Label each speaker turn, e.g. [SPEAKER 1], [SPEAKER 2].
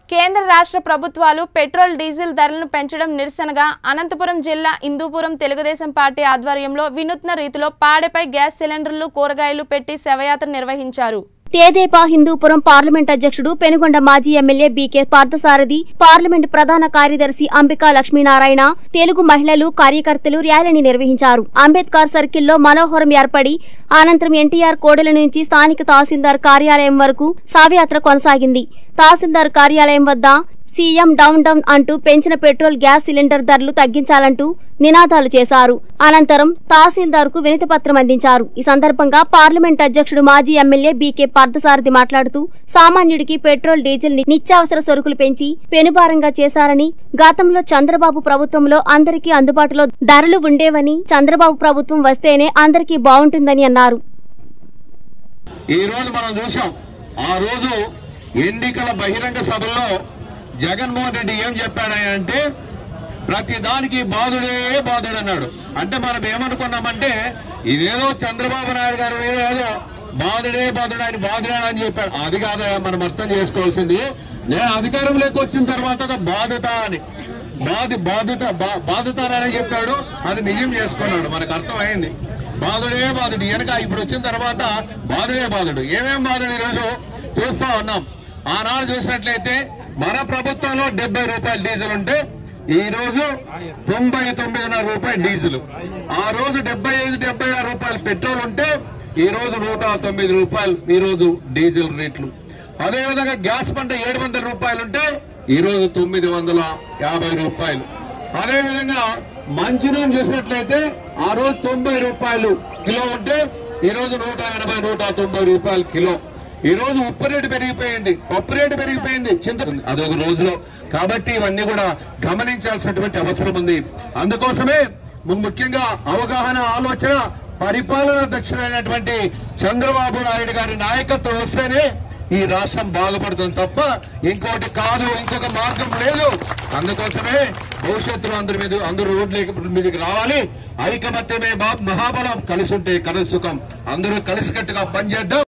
[SPEAKER 1] కేంద్ర రాష్ట్ర ప్రభుత్వాలు పెట్రోల్ డీజిల్ ధరలను పెంచడం నిరసనగా అనంతపురం జిల్లా ఇందూపురం తెలుగుదేశం పార్టీ ఆధ్వర్యంలో వినూత్న రీతిలో పాడెపై గ్యాస్ సిలిండర్లు కూరగాయలు పెట్టి శవయాత్ర నిర్వహించారు
[SPEAKER 2] తేదేపా హిందూపురం పార్లమెంట్ అధ్యక్షుడు పెనుగొండ మాజీ ఎమ్మెల్యే బీకే పార్థసారథి పార్లమెంట్ ప్రధాన కార్యదర్శి అంబికా లక్ష్మీనారాయణ తెలుగు మహిళలు కార్యకర్తలు ర్యాలీని నిర్వహించారు అంబేద్కర్ సర్కిల్లో మనోహరం ఏర్పడి అనంతరం ఎన్టీఆర్ కోడెల నుంచి స్థానిక తహసీల్దార్ కార్యాలయం వరకు శవయాత్ర కొనసాగింది తహసీల్దార్ కార్యాలయం వద్ద సీఎం డౌన్ డౌన్ అంటూ పెంచిన పెట్రోల్ గ్యాస్ సిలిండర్ ధరలు తగ్గించాలంటూ నినాదాలు చేశారు అనంతరం తహసీల్దార్ కు వినతి పత్రం అందించారు ఈ సందర్భంగా పార్లమెంట్ అధ్యక్షుడు మాజీ ఎమ్మెల్యే బీకే పార్థసారథి మాట్లాడుతూ సామాన్యుడికి పెట్రోల్ డీజిల్ ని- నిత్యావసర సరుకులు పెంచి పెనుభారంగా చేశారని గతంలో చంద్రబాబు ప్రభుత్వంలో అందరికీ అందుబాటులో ధరలు ఉండేవని చంద్రబాబు ప్రభుత్వం వస్తేనే అందరికీ బాగుంటుందని అన్నారు
[SPEAKER 3] ఈ రోజు మనం చూసాం ఆ రోజు ఎన్నికల బహిరంగ సభల్లో జగన్మోహన్ రెడ్డి ఏం చెప్పాడంటే ప్రతి దానికి బాధుడే బాధుడు అన్నాడు అంటే మనం ఏమనుకున్నామంటే ఇదేదో చంద్రబాబు నాయుడు గారు మీద ఏదో బాధుడే బాధుడు ఆయన బాధుడే అని చెప్పాడు అది కాదు మనం అర్థం చేసుకోవాల్సింది నేను అధికారంలోకి వచ్చిన తర్వాత బాధత అని బాధి బాధిత బా- బాధితారని చెప్పాడు అది నిజం చేసుకున్నాడు మనకు అర్థమైంది బాధుడే బాధుడు వెనక ఇప్పుడు వచ్చిన తర్వాత బాధుడే బాధుడు ఏమేం బాధుడు ఈరోజు చూస్తా ఉన్నాం ఆనాడు చూసినట్లయితే మన ప్రభుత్వంలో డెబ్బై రూపాయలు డీజిల్ ఉంటే ఈ రోజు తొంభై తొమ్మిదిన్నర రూపాయలు డీజిల్ ఆ రోజు డెబ్బై ఐదు డెబ్బై ఆరు రూపాయలు పెట్రోల్ ఉంటే ఈ రోజు నూట తొమ్మిది రూపాయలు ఈ రోజు డీజిల్ రేట్లు అదేవిధంగా గ్యాస్ పంట ఏడు వందల రూపాయలు ఉంటే ఈ రోజు తొమ్మిది వందల యాభై రూపాయలు అదే విధంగా మంచినీళ్ళు చూసినట్లయితే ఆ రోజు తొంభై రూపాయలు కిలో ఉంటే ఈ రోజు నూట ఎనభై నూట తొంభై రూపాయలు కిలో ఈ రోజు ఉప్పు రేటు పెరిగిపోయింది పప్పు రేటు పెరిగిపోయింది చింత అదొక రోజులో కాబట్టి ఇవన్నీ కూడా గమనించాల్సినటువంటి అవసరం ఉంది అందుకోసమే ము- ముఖ్యంగా అవగాహన ఆలోచన పరిపాలన దక్షుడైనటువంటి చంద్రబాబు నాయుడు గారి నాయకత్వం వస్తేనే ఈ రాష్ట్రం బాగుపడుతుంది తప్ప ఇంకోటి కాదు ఇంకొక మార్గం లేదు అందుకోసమే భవిష్యత్తులో అందరి మీద అందరూ రోడ్ల మీదకి రావాలి ఐకమత్యమే బా- మహాబలం కలిసి ఉంటే కలు సుఖం అందరూ కలిసికట్టుగా పనిచేద్దాం